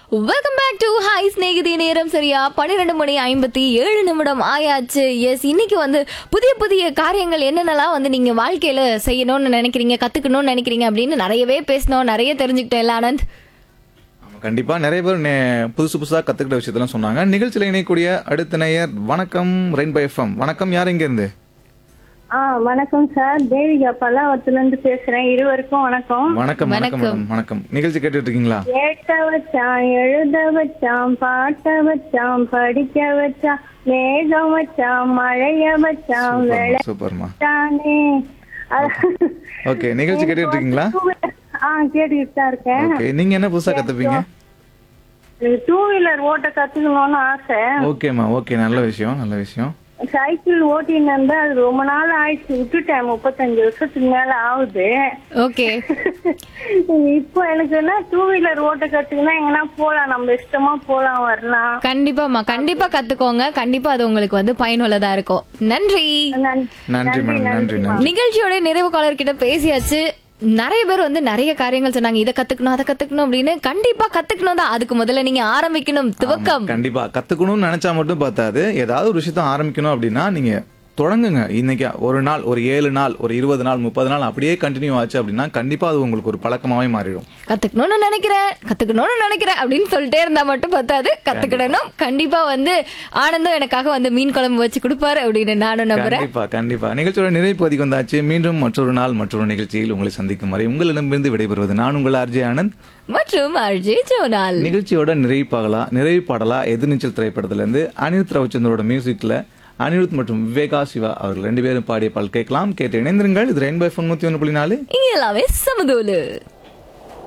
Welcome back to hi Snehithi நேரம் சரியா பன்னிரெண்டு மணி ஐம்பத்தி ஏழு நிமிடம் ஆயாச்சு எஸ் இன்னைக்கு வந்து புதிய புதிய காரியங்கள் என்னென்னலாம் வந்து நீங்க வாழ்க்கையில செய்யணும்னு நினைக்கிறீங்க கத்துக்கணும்னு நினைக்கிறீங்க அப்படின்னு நிறையவே பேசணும் நிறைய தெரிஞ்சுக்கிட்டோம் இல்ல ஆனந்த் ஆமா, கண்டிப்பா நிறைய பேர் நே- புதுசு புதுசா கத்துக்கிட்ட விஷயத்தெல்லாம் சொன்னாங்க நிகழ்ச்சியில இணையக்கூடிய அடுத்த நேயர் வணக்கம் ரெயின்போ எஃப்எம் வணக்கம் யார் இங்க இருந்து ஆ வணக்கம் சார் தேவிகா பல்லாவரத்துல இருந்து பேசுறேன் இருவருக்கும் வணக்கம் வணக்கம் வணக்கம் மேடம் வணக்கம் நிகழ்ச்சி கேட்டுட்டு இருக்கீங்களா கேட்ட வச்சான் எழுத வச்சான் பாட்ட வச்சான் படிக்க வச்சான் மேகம் வச்சான் மழைய வச்சான் சூப்பர்மா, சூப்பர்மா விளையாட்டானே ஓகே நிகழ்ச்சி கேட்டுட்டு இருக்கீங்களா ஆ கேட்டுக்கிட்டு தான் இருக்கேன் ஓகே நீங்க என்ன புதுசா கத்துப்பீங்க எனக்கு டூ வீலர் ஓட்ட கத்துக்கணும்னு ஆசை ஓகேம்மா ஓகே நல்ல விஷயம் நல்ல விஷயம் சைக்கிள் ஓட்டின்னு இருந்தா அது ரொம்ப நாள் ஆயிடுச்சு விட்டுட்டேன் முப்பத்தஞ்சு வருஷத்துக்கு மேல ஆகுது ஓகே இப்போ எனக்கு என்ன டூ வீலர் ஓட்ட கத்துக்கினா எங்கன்னா போலாம் நம்ம இஷ்டமா போலாம் வரலாம் கண்டிப்பாமா கண்டிப்பா கத்துக்கோங்க கண்டிப்பா அது உங்களுக்கு வந்து பயனுள்ளதா இருக்கும் நன்றி நன்றி. நன்றி மேடம் நன்றி நன்றி நிகழ்ச்சியோட நிறைவு காலர் கிட்ட பேசியாச்சு நிறைய பேர் வந்து நிறைய காரியங்கள் சொன்னாங்க இதை கத்துக்கணும் அதை கத்துக்கணும் அப்படின்னு கண்டிப்பா கத்துக்கணும் தான் அதுக்கு முதல்ல நீங்க ஆரம்பிக்கணும் துவக்கம் கண்டிப்பா கத்துக்கணும்னு நினைச்சா மட்டும் பார்த்தாது ஏதாவது ஒரு விஷயத்த ஆரம்பிக்கணும் அப்படின்னா நீங்க தொடங்குங்க இன்னைக்கு ஒரு நாள் ஒரு ஏழு நாள் ஒரு இருபது நாள் முப்பது நாள் அப்படியே கண்டினியூ ஆச்சு அப்படின்னா கண்டிப்பா அது உங்களுக்கு ஒரு பழக்கமாவே மாறிடும் கத்துக்கணும்னு நினைக்கிறேன் கத்துக்கணும்னு நினைக்கிறேன் அப்படின்னு சொல்லிட்டே இருந்தா மட்டும் பத்தாது கத்துக்கிடணும் கண்டிப்பா வந்து ஆனந்தம் எனக்காக வந்து மீன் குழம்பு வச்சு கொடுப்பாரு அப்படின்னு நானும் நம்புறேன் கண்டிப்பா கண்டிப்பா நிகழ்ச்சியோட நிறைவு பகுதிக்கு வந்தாச்சு மீண்டும் மற்றொரு நாள் மற்றொரு நிகழ்ச்சியில் உங்களை சந்திக்கும் வரை உங்களிடமிருந்து விடைபெறுவது நான் உங்கள் ஆர்ஜே ஆனந்த் மற்றும் அர்ஜே ஜோனால் நிகழ்ச்சியோட நிறைவு பாடலா நிறைவு பாடலா எதிர்நீச்சல் திரைப்படத்துல இருந்து அனிருத் ரவிச்சந்திரோட மியூசிக்ல அனிருத் மற்றும் விவேகா சிவா அவர்கள் ரெண்டு பேரும் பாடிய பால் கேட்கலாம் கேட்டு இணைந்திருங்கள் இது ரெயின்போ எஃப்எம் நூத்தி ஒன்று புள்ளி நாலு இங்க எல்லாமே சமதூலு